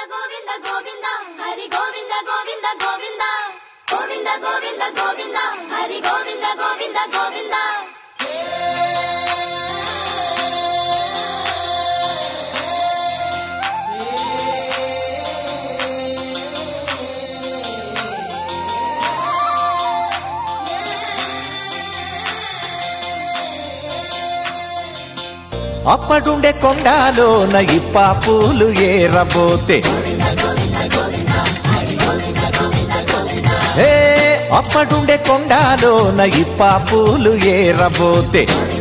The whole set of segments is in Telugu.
గోవింద గోవింద హరి గోవింద గోవింద గోవింద గోవింద గోవింద గోవింద హరి గోవింద గోవింద గోవింద అప్పడుండే కొండాలోన ఇప్ప పూలు ఏరబోతే హే అప్పడుండే కొండాలోన ఇప్ప పూలు ఏరబోతే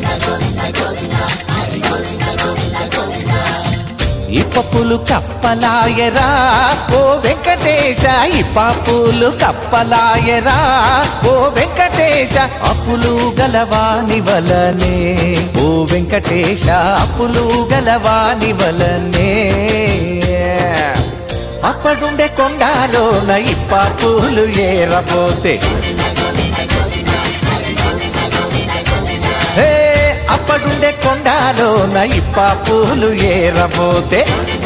ఇప్ప పూలు కప్పలాయరా ఓ వెంకటేశ ఇప్ప పూలు కప్పలాయరా ఓ వెంకటేశ అప్పులు గలవాని వలనే ఓ వెంకటేశ అప్పులు గలవాని వలనే అప్పడుండే కొండాలోన ఇప్ప పూలు ఏరబోతే హే అప్పడుండే కొండాలోన ఇప్ప పూలు ఏరబోతే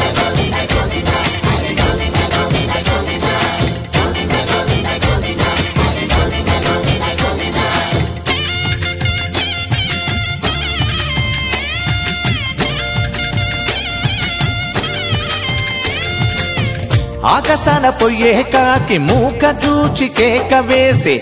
ఆకసన పొయ్యే కాకి మూక దూచి కేక వేసి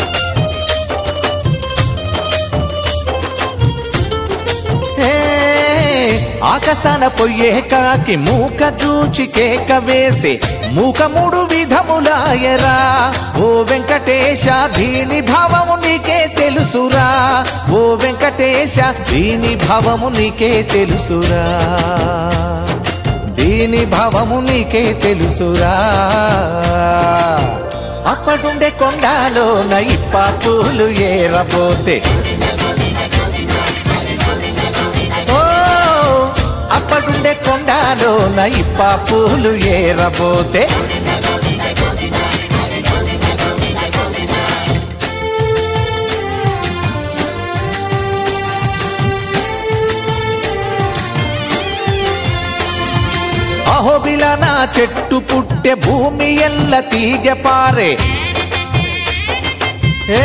హే, ఆకాశాన పొయ్యే కాకి మూక దూచి కేక వేసి మూక మూడు విధములాయరా ఓ వెంకటేశ దీని భావము నీకే తెలుసురా ఓ వెంకటేశ దీని భావము నీకే తెలుసురా దీని భావము నీకే తెలుసురా అప్పడుండే కొండాలోన ఇప్ప పూలు ఏరబోతే ఓ అప్పడుండే కొండాలోన ఇప్ప పూలు ఏరబోతే అహోబిల నా చెట్టు పుట్టె భూమి ఎల్ల తీగ పారే ఏ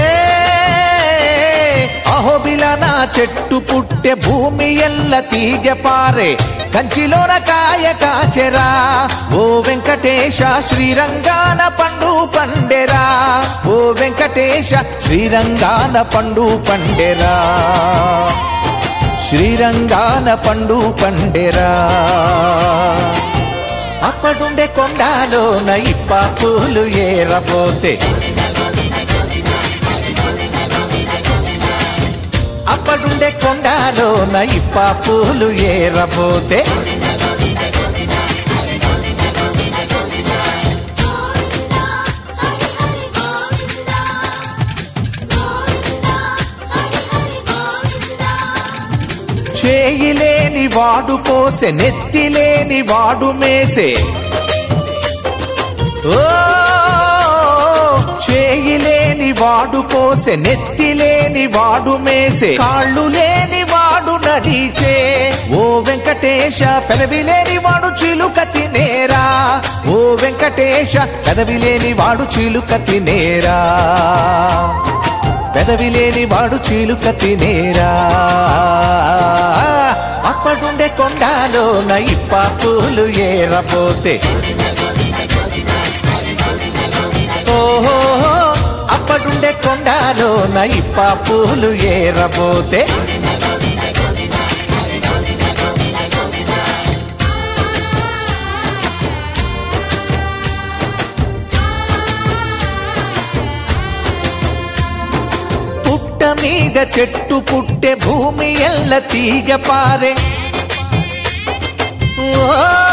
అహోబిల నా చెట్టు పుట్టె భూమి ఎల్ల తీగ పారే కంచిలోన కాయ కాచెరా ఓ వెంకటేశ శ్రీరంగాన పండు పండెరా ఓ వెంకటేశ శ్రీరంగాన పండు పండెరా శ్రీరంగాన పండు పండెరా అప్పడుండే కొండాలోన ఇప్ప పూలు ఏరబోతే అప్పడుండే కొండాలోన ఇప్ప పూలు ఏరబోతే గోవింద హరి హరి గోవింద గోవింద హరి హరి గోవింద చేయిలేని వాడు కోసె నెత్తిలేని వాడు మేసే ఓ చేయిలేని వాడు కోసె నెత్తిలేని వాడు మేసే కాళ్ళు లేని వాడు నడిచే ఓ వెంకటేశ పెదవి లేని వాడు చిలుక తినేరా ఓ వెంకటేశ పెదవి లేని వాడు చిలుక తినేరా పెదవి లేని వాడు చీలుక తినేరా అప్పడుండే కొండాలోన ఇప్ప పూలు ఏరబోతే ఓహో అప్పడుండే కొండాలోన ఇప్ప పూలు ఏరబోతే పుట్ట మీద చెట్టు పుట్టె భూమి ఎల్ల తీగ పారే ఓ,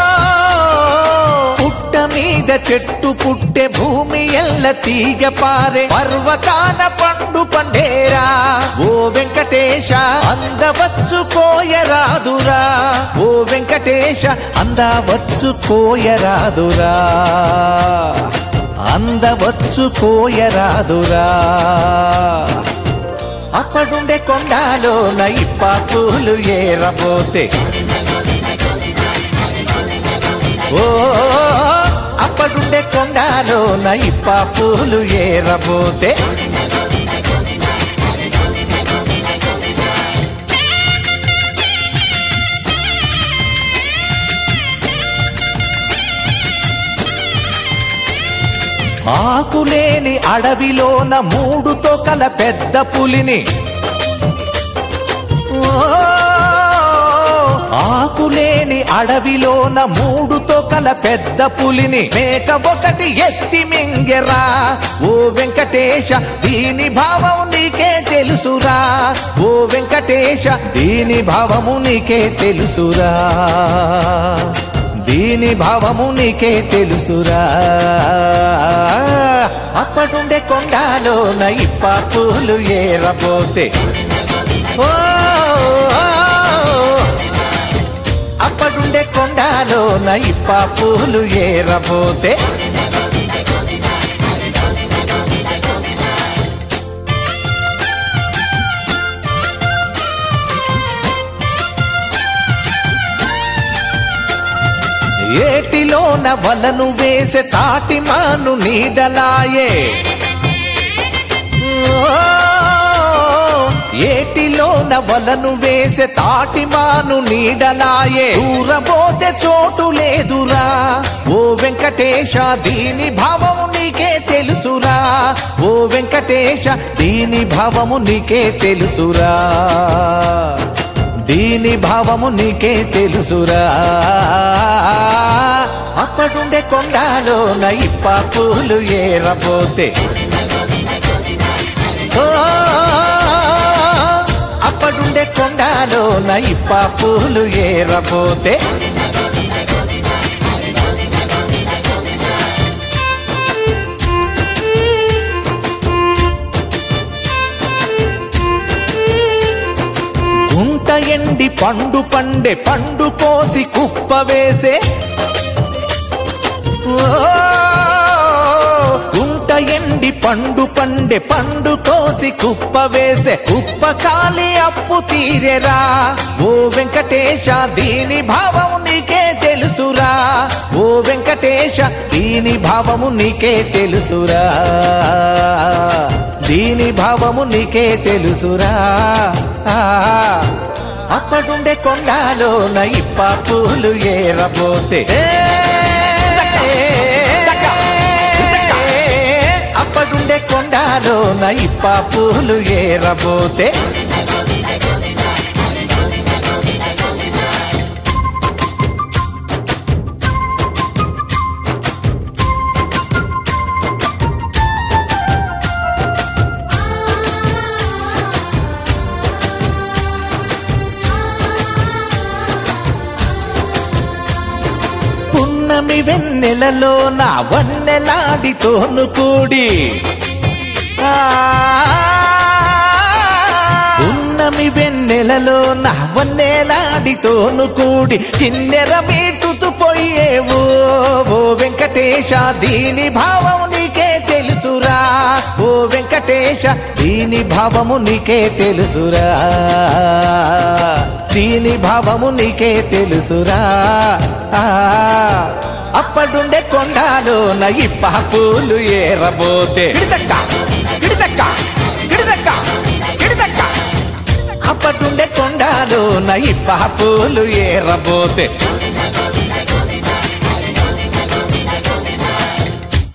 పుట్ట మీద చెట్టు పుట్టె భూమి ఎల్ల తీగ పారే పర్వతాన పండు పండేరా ఓ వెంకటేశ అందవచ్చు కోయరాదురా ఓ వెంకటేశ అందవచ్చు కోయరాదురా అందవచ్చు కోయరాదురా అప్పడుండే కొండాలోన ఇప్ప పూలు ఏరబోతే ఓ ఇప్ప పూలు ఏరబోతే ఆకులేని అడవిలోన మూడు తొకల పెద్ద పులిని ఓ, ఆకులేని అడవిలోన మూడు తొకల పెద్ద పులిని మేక ఒకటి ఎత్తి మింగెరా ఓ వెంకటేశ దీని భావం నీకే తెలుసురా ఓ వెంకటేశ దీని భావము నీకే తెలుసురా దీని భావము నీకే తెలుసురా అప్పటుండే కొండాలో ఇప్ప పూలు ఏరబోతే ఓ, అప్పటుండే కొండాలో ఇప్ప పూలు ఏరబోతే ఏటిలోన వలను వేసే తాటి మాను నీడలాయే ఓ, ఏటిలోన వలను వేసే తాటి మాను నీడలాయే దూరబోతే చోటు లేదురా ఓ వెంకటేశ దీని భావము నీకే తెలుసురా ఓ వెంకటేశ దీని భావము నీకే తెలుసురా దీని భావము నీకే తెలుసురా అప్పటుండే కొండాలో ఇప్ప పూలు ఏరబోతే ఓ, అప్పటుండే కొండాలో ఇప్ప పూలు ఏరబోతే గుంట ఎండి పండు పండే పండు కోసి కుప్ప వేసే ఓ, గుంట ఎండి పండు పండే పండు కోసి కుప్ప వేసే కుప్ప కాలి అప్పు తీరెరా ఓ వెంకటేశ దీని భావము నీకే తెలుసురా ఓ వెంకటేశ దీని భావము నీకే తెలుసురా దీని భావము నీకే తెలుసురా ఆ, అప్పటుండే కొండాలో ఇప్ప పూలు ఏరబోతే అప్పటుండే కొండాలో ఇప్ప పూలు ఏరబోతే పున్నమి వెన్నెలలో నా వన్నెలాడి తోను కూడి ఆ, పున్నమి వెన్నెలలో నా వన్నెలాడి తోను కూడి కిన్నెర మీటుతూ పోయేవో ఓ వెంకటేశ దీని భావం నీకే తెలుసురా ఓ వెంకటేశ దీని భావము నీకే తెలుసురా దీని భావము నీకే తెలుసురా ఆ, అప్పడుండే కొండాలు నయిప్ప పూలు ఏరబోతే గిడిదక్క గిడిదక్క గిడిదక్క గిడిదక్క అప్పటుండే కొండాలు నయిప్ప పూలు ఏరబోతే